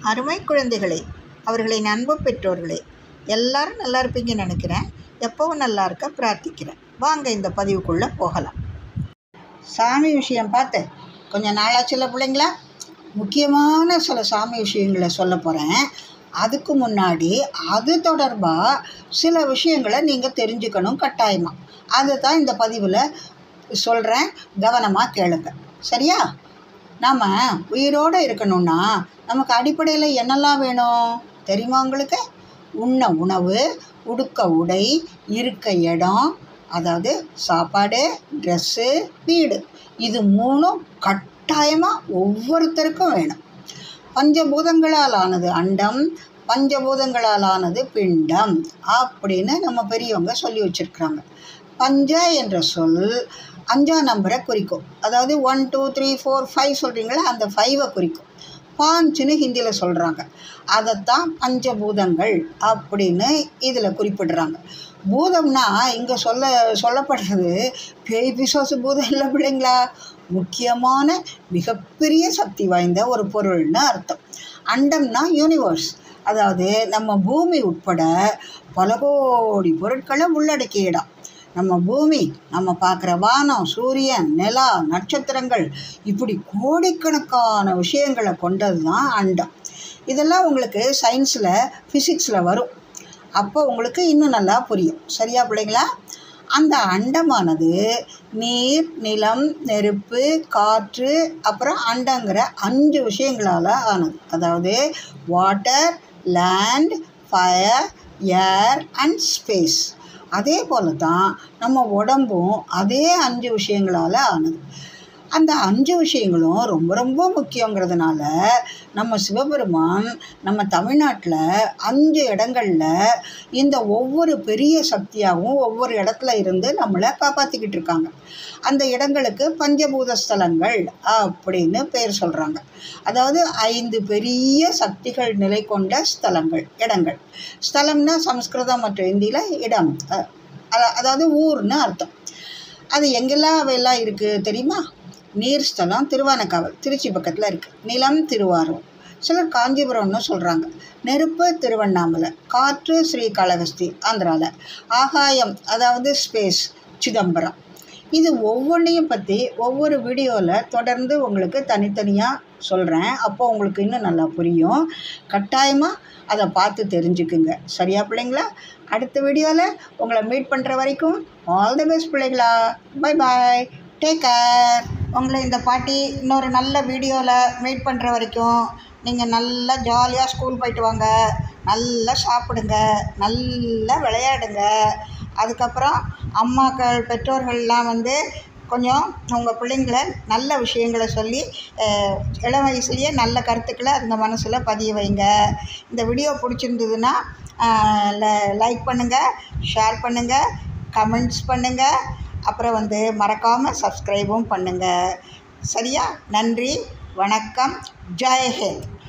அருமை குழந்தைகளே அவர்களின் அன்பு பெற்றோர்களே எல்லாரும் நல்லா இருப்பீங்கன்னு நினைக்கிறேன் எப்பவும் நல்லா இருக்க பிரார்த்திக்கிறேன் வாங்க இந்த பதிவுக்குள்ளே போகலாம் சாமி விஷயம் பார்த்து கொஞ்சம் நாளாச்சுல பிள்ளைங்களா முக்கியமான சில சாமி விஷயங்களை சொல்ல போகிறேன் அதுக்கு முன்னாடி அது தொடர்பாக சில விஷயங்களை நீங்கள் தெரிஞ்சுக்கணும் கட்டாயமாக அதுதான் இந்த பதிவில் சொல்கிறேன் கவனமாக கேளுங்க சரியா நாம் உயிரோடு இருக்கணும்னா நமக்கு அடிப்படையில் என்னெல்லாம் வேணும் தெரியுமா உங்களுக்கு உண்ண உணவு உடுக்க உடை இருக்க இடம் அதாவது சாப்பாடு ட்ரெஸ்ஸு வீடு இது மூணும் கட்டாயமாக ஒவ்வொருத்தருக்கும் வேணும் பஞ்சபூதங்களால் ஆனது அண்டம் பஞ்சபூதங்களால் ஆனது பிண்டம் அப்படின்னு நம்ம பெரியவங்க சொல்லி வச்சுருக்குறாங்க பஞ்ச என்ற சொல் அஞ்சா நம்பரை குறிக்கும் அதாவது one two three four five சொல்கிறீங்களா அந்த ஃபைவை குறிக்கும் பாஞ்சுன்னு ஹிந்தியில் சொல்கிறாங்க அதைத்தான் பஞ்சபூதங்கள் அப்படின்னு இதில் குறிப்பிடுறாங்க பூதம்னா இங்கே சொல்ல சொல்லப்படுறது பேய் பிசாசு பூதம் இல்லை பிள்ளைங்களா முக்கியமான மிகப்பெரிய சக்தி வாய்ந்த ஒரு பொருள்னு அர்த்தம் அண்டம்னா யூனிவர்ஸ் அதாவது நம்ம பூமி உட்பட பல கோடி பொருட்களை உள்ளடக்கிய இடம் நம்ம பூமி நம்ம பார்க்குற வானம் சூரியன் நிலா நட்சத்திரங்கள் இப்படி கோடிக்கணக்கான விஷயங்களை கொண்டது தான் அண்டம் இதெல்லாம் உங்களுக்கு சயின்ஸில் ஃபிசிக்ஸில் வரும் அப்போ உங்களுக்கு இன்னும் நல்லா புரியும் சரியா பிள்ளைங்களா அந்த அண்டமானது நீர் நிலம் நெருப்பு காற்று அப்புறம் அண்டங்கிற அஞ்சு விஷயங்களால் ஆனது அதாவது water land fire air and space அதே போல தான் நம்ம உடம்பும் அதே அஞ்சு விஷயங்களால் ஆனது அந்த அஞ்சு விஷயங்களும் ரொம்ப ரொம்ப முக்கியங்கிறதுனால நம்ம சிவபெருமான் நம்ம தமிழ்நாட்டில் அஞ்சு இடங்களில் இந்த ஒவ்வொரு பெரிய சக்தியாகவும் ஒவ்வொரு இடத்துல இருந்து நம்மளை காப்பாற்றிக்கிட்டு இருக்காங்க அந்த இடங்களுக்கு பஞ்சபூத ஸ்தலங்கள் அப்படின்னு பேர் சொல்கிறாங்க அதாவது ஐந்து பெரிய சக்திகள் நிலை கொண்ட ஸ்தலங்கள் இடங்கள் ஸ்தலம்னா சம்ஸ்கிருதம் மற்றும் இந்தியில் இடம் அதாவது ஊர்னு அர்த்தம் அது எங்கெல்லாம் அவையெல்லாம் இருக்குது தெரியுமா நீர் ஸ்தலம் திருவானக்காவல் திருச்சி பக்கத்தில் இருக்குது நிலம் திருவாரூர் சிலர் காஞ்சிபுரம்னு சொல்கிறாங்க நெருப்பு திருவண்ணாமலை காற்று ஸ்ரீகாளஹஸ்தி ஆந்திராவில் ஆகாயம் அதாவது ஸ்பேஸ் சிதம்பரம் இது ஒவ்வொன்றையும் பற்றி ஒவ்வொரு வீடியோவில் தொடர்ந்து உங்களுக்கு தனித்தனியாக சொல்கிறேன் அப்போ உங்களுக்கு இன்னும் நல்லா புரியும் கட்டாயமாக அதை பார்த்து தெரிஞ்சுக்குங்க சரியா பிள்ளைங்களா அடுத்த வீடியோவில் உங்களை மீட் பண்ணுற வரைக்கும் ஆல் தி பெஸ்ட் பிள்ளைங்களா பை பாய் டேக் கேர் உங்களை இந்த பாட்டி இன்னொரு நல்ல வீடியோவில் மீட் பண்ணுற வரைக்கும் நீங்கள் நல்லா ஜாலியாக ஸ்கூல் போயிட்டு வாங்க நல்லா சாப்பிடுங்க நல்லா விளையாடுங்க அதுக்கப்புறம் அம்மாக்கள் பெற்றோர்கள்லாம் வந்து கொஞ்சம் உங்கள் பிள்ளைங்கள நல்ல விஷயங்களை சொல்லி இளம் வயசுலேயே நல்ல கருத்துக்களை அந்த மனசில் பதிய வைங்க இந்த வீடியோ பிடிச்சிருந்ததுன்னா லைக் பண்ணுங்கள் ஷேர் பண்ணுங்கள் கமெண்ட்ஸ் பண்ணுங்கள் அப்புறம் வந்து மறக்காமல் சப்ஸ்கிரைபும் பண்ணுங்கள் சரியா நன்றி வணக்கம் ஜெய் ஹிந்த்